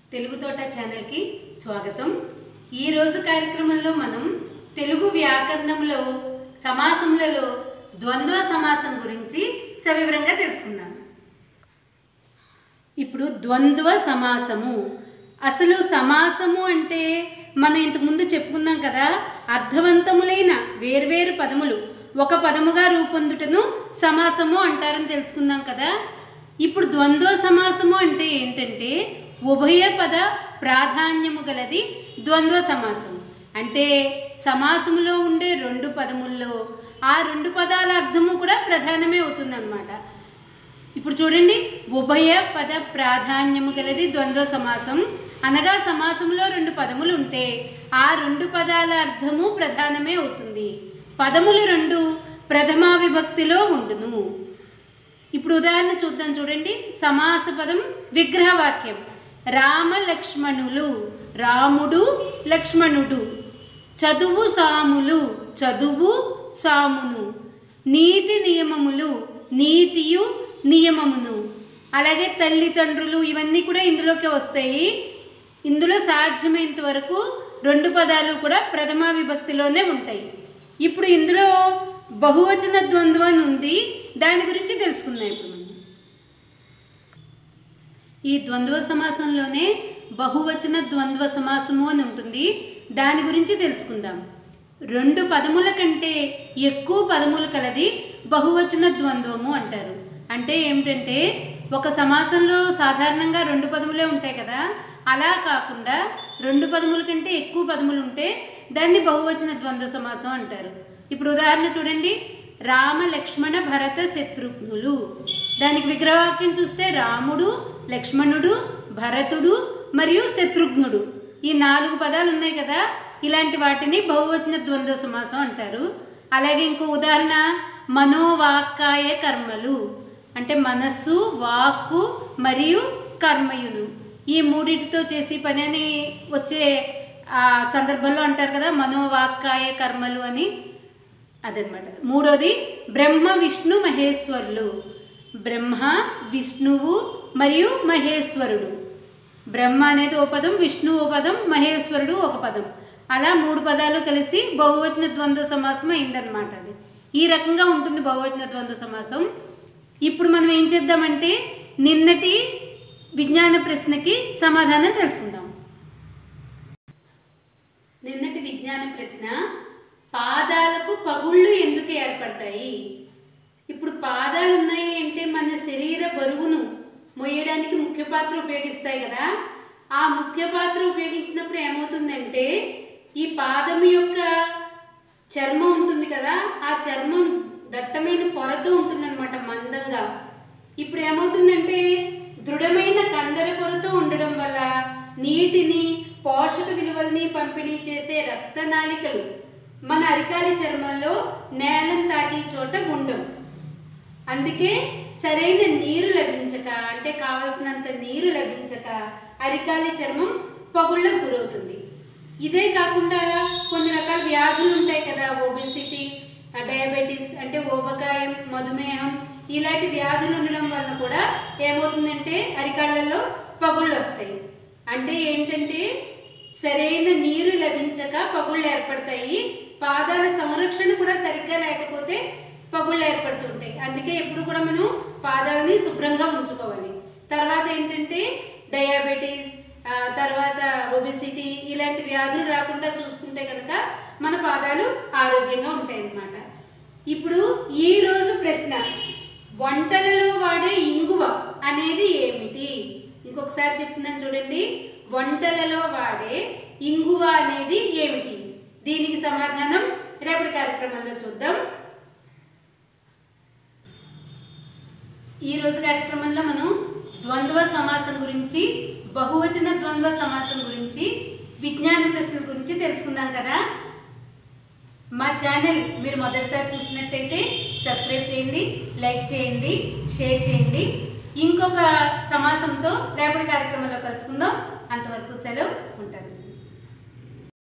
తెలుగు తోట ఛానల్కి స్వాగతం ఈరోజు కార్యక్రమంలో మనం తెలుగు వ్యాకరణంలో సమాసములలో ద్వంద్వ సమాసం గురించి సవివరంగా తెలుసుకుందాం ఇప్పుడు ద్వంద్వ సమాసము అసలు సమాసము అంటే మనం ఇంతకుముందు చెప్పుకున్నాం కదా అర్థవంతములైన వేర్వేరు పదములు ఒక పదముగా రూపొందుటను సమాసము అంటారని తెలుసుకుందాం కదా ఇప్పుడు ద్వంద్వ సమాసము అంటే ఏంటంటే ఉభయ పద ప్రాధాన్యము గలది ద్వంద్వ సమాసం అంటే సమాసములో ఉండే రెండు పదముల్లో ఆ రెండు పదాల అర్థము కూడా ప్రధానమే అవుతుందన్నమాట ఇప్పుడు చూడండి ఉభయ పద ప్రాధాన్యము గలది ద్వంద్వ సమాసం అనగా సమాసంలో రెండు పదములు ఉంటే ఆ రెండు పదాల అర్థము ప్రధానమే అవుతుంది పదములు రెండు ప్రథమా విభక్తిలో ఉండును ఇప్పుడు ఉదాహరణ చూద్దాం చూడండి సమాస పదం విగ్రహవాక్యం రామ లక్ష్మణులు రాముడు లక్ష్మణుడు చదువు సాములు చదువు సామును నీతి నియమములు నీతియు నియమమును అలాగే తల్లిదండ్రులు ఇవన్నీ కూడా ఇందులోకి వస్తాయి ఇందులో సాధ్యమైనంత వరకు రెండు పదాలు కూడా ప్రథమ విభక్తిలోనే ఉంటాయి ఇప్పుడు ఇందులో బహువచన ద్వంద్వ అని ఉంది దాని గురించి తెలుసుకుందాం ఇప్పుడు మనం ఈ ద్వంద్వ సమాసంలోనే బహువచన ద్వంద్వ సమాసము అని ఉంటుంది దాని గురించి తెలుసుకుందాం రెండు పదముల కంటే ఎక్కువ పదములు కలది బహువచన ద్వంద్వము అంటారు అంటే ఏమిటంటే ఒక సమాసంలో సాధారణంగా రెండు పదములే ఉంటాయి కదా అలా కాకుండా రెండు పదముల కంటే ఎక్కువ పదములు ఉంటే దాన్ని బహువచన ద్వంద్వ సమాసం అంటారు ఇప్పుడు ఉదాహరణ చూడండి రామ లక్ష్మణ భరత శత్రుఘ్నులు దానికి విగ్రహవాక్యం చూస్తే రాముడు లక్ష్మణుడు భరతుడు మరియు శత్రుఘ్నుడు ఈ నాలుగు పదాలు ఉన్నాయి కదా ఇలాంటి వాటిని బహువచన ద్వంద్వ సమాసం అంటారు అలాగే ఇంకో ఉదాహరణ మనోవాక్కాయ కర్మలు అంటే మనస్సు వాక్కు మరియు కర్మయును ఈ మూడింటితో చేసి పని అని వచ్చే ఆ సందర్భంలో అంటారు కదా మనోవాక్కాయ కర్మలు అని అదనమాట మూడోది బ్రహ్మ విష్ణు మహేశ్వరులు బ్రహ్మ విష్ణువు మరియు మహేశ్వరుడు బ్రహ్మ అనేది ఓ పదం విష్ణు ఓ పదం మహేశ్వరుడు ఒక పదం అలా మూడు పదాలు కలిసి బహువచన ద్వంద్వ సమాసం అయిందనమాట అది ఈ రకంగా ఉంటుంది బహువచన ద్వంద్వ సమాసం ఇప్పుడు మనం ఏం చేద్దామంటే నిన్నటి విజ్ఞాన ప్రశ్నకి సమాధానం తెలుసుకుందాం నిన్నటి విజ్ఞాన ప్రశ్న పాదాలకు పగుళ్ళు ఎందుకు ఏర్పడతాయి ఇప్పుడు పాదాలు ఉన్నాయి అంటే మన శరీర బరువును మోయడానికి ముఖ్య పాత్ర ఉపయోగిస్తాయి కదా ఆ ముఖ్య పాత్ర ఉపయోగించినప్పుడు ఏమవుతుందంటే ఈ పాదం యొక్క చర్మం ఉంటుంది కదా ఆ చర్మం దట్టమైన పొరతో ఉంటుందన్నమాట మందంగా ఇప్పుడు ఏమవుతుందంటే దృఢమైన కండర పొరతో ఉండడం వల్ల నీటిని పోషక విలువల్ని పంపిణీ చేసే రక్తనాళికలు మన అరికాలి చర్మంలో నేలను తాకే చోట ఉండవు అందుకే సరైన నీరు లభించక అంటే కావలసినంత నీరు లభించక అరికాలి చర్మం పగుళ్ళకు గురవుతుంది ఇదే కాకుండా కొన్ని రకాల వ్యాధులు ఉంటాయి కదా ఒబెసిటీ డయాబెటీస్ అంటే ఊబకాయం మధుమేహం ఇలాంటి వ్యాధులు ఉండడం వల్ల కూడా ఏమవుతుందంటే అరికాళ్ళల్లో పగుళ్ళు వస్తాయి అంటే ఏంటంటే సరైన నీరు లభించక పగుళ్ళు ఏర్పడతాయి పాదాల సంరక్షణ కూడా సరిగ్గా లేకపోతే పగుళ్ళు ఏర్పడుతుంటాయి అందుకే ఎప్పుడు కూడా మనం పాదాలని శుభ్రంగా ఉంచుకోవాలి తర్వాత ఏంటంటే డయాబెటీస్ ఆ, తర్వాత ఒబెసిటీ ఇలాంటి వ్యాధులు రాకుండా చూసుకుంటే కనుక మన పాదాలు ఆరోగ్యంగా ఉంటాయి అన్నమాట ఇప్పుడు ఈ రోజు ప్రశ్న వంటలలో వాడే ఇంగువ అనేది ఏమిటి ఇంకొకసారి చెప్తున్నాను చూడండి వంటలలో వాడే ఇంగువ అనేది ఏమిటి దీనికి సమాధానం రేపటి కార్యక్రమంలో చూద్దాం ఈ రోజు కార్యక్రమంలో మనం ద్వంద్వ సమాసం గురించి బహువచన ద్వంద్వ సమాసం గురించి విజ్ఞాన ప్రశ్నల గురించి తెలుసుకుందాం కదా మా ఛానల్ మీరు మొదటిసారి చూసినట్టయితే సబ్స్క్రైబ్ చేయండి లైక్ చేయండి షేర్ చేయండి ఇంకొక సమాసంతో రేపటి కార్యక్రమంలో కలుసుకుందాం అంతవరకు సెలవు ఉంటాను